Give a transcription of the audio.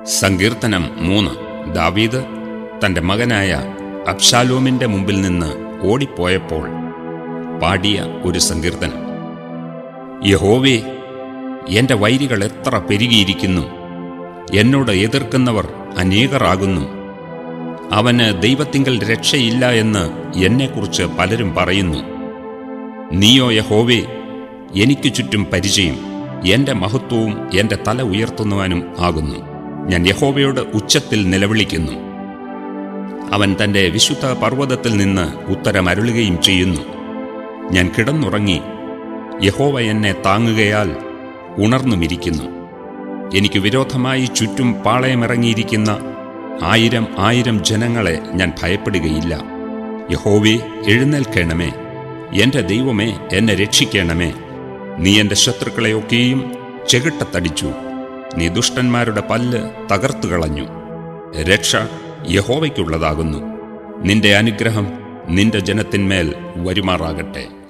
സങ്കീർത്തനം മൂന്ന് ദാവീദ് തന്റെ മകനായ അബ്ഷാലോമിന്റെ മുമ്പിൽ നിന്ന് ഓടിപ്പോയപ്പോൾ പാടിയ ഒരു സങ്കീർത്തനം യഹോവേ എന്റെ വൈരികൾ എത്ര പെരുകിയിരിക്കുന്നു എന്നോട് എതിർക്കുന്നവർ അനേകരാകുന്നു അവന് ദൈവത്തിങ്കൽ രക്ഷയില്ല എന്ന് എന്നെക്കുറിച്ച് പലരും പറയുന്നു നീയോ യഹോവേ എനിക്ക് ചുറ്റും പരിചയം എന്റെ മഹത്വവും എന്റെ തല ഉയർത്തുന്നവനും ആകുന്നു ഞാൻ യഹോവയോട് ഉച്ചത്തിൽ നിലവിളിക്കുന്നു അവൻ തന്റെ വിശുദ്ധ പർവ്വതത്തിൽ നിന്ന് ഉത്തരമരുളുകയും ചെയ്യുന്നു ഞാൻ കിടന്നുറങ്ങി യഹോവ എന്നെ താങ്ങുകയാൽ ഉണർന്നുമിരിക്കുന്നു എനിക്ക് വിരോധമായി ചുറ്റും പാളയമിറങ്ങിയിരിക്കുന്ന ആയിരം ആയിരം ജനങ്ങളെ ഞാൻ ഭയപ്പെടുകയില്ല യഹോവേ എഴുന്നേൽക്കണമേ എന്റെ ദൈവമേ എന്നെ രക്ഷിക്കണമേ നീ എന്റെ ശത്രുക്കളെയൊക്കെയും ചെകിട്ടത്തടിച്ചു നീ ദുഷ്ടന്മാരുടെ പല്ല് തകർത്തു കളഞ്ഞു രക്ഷ യഹോവയ്ക്കുള്ളതാകുന്നു നിന്റെ അനുഗ്രഹം നിന്റെ ജനത്തിന്മേൽ വരുമാറാകട്ടെ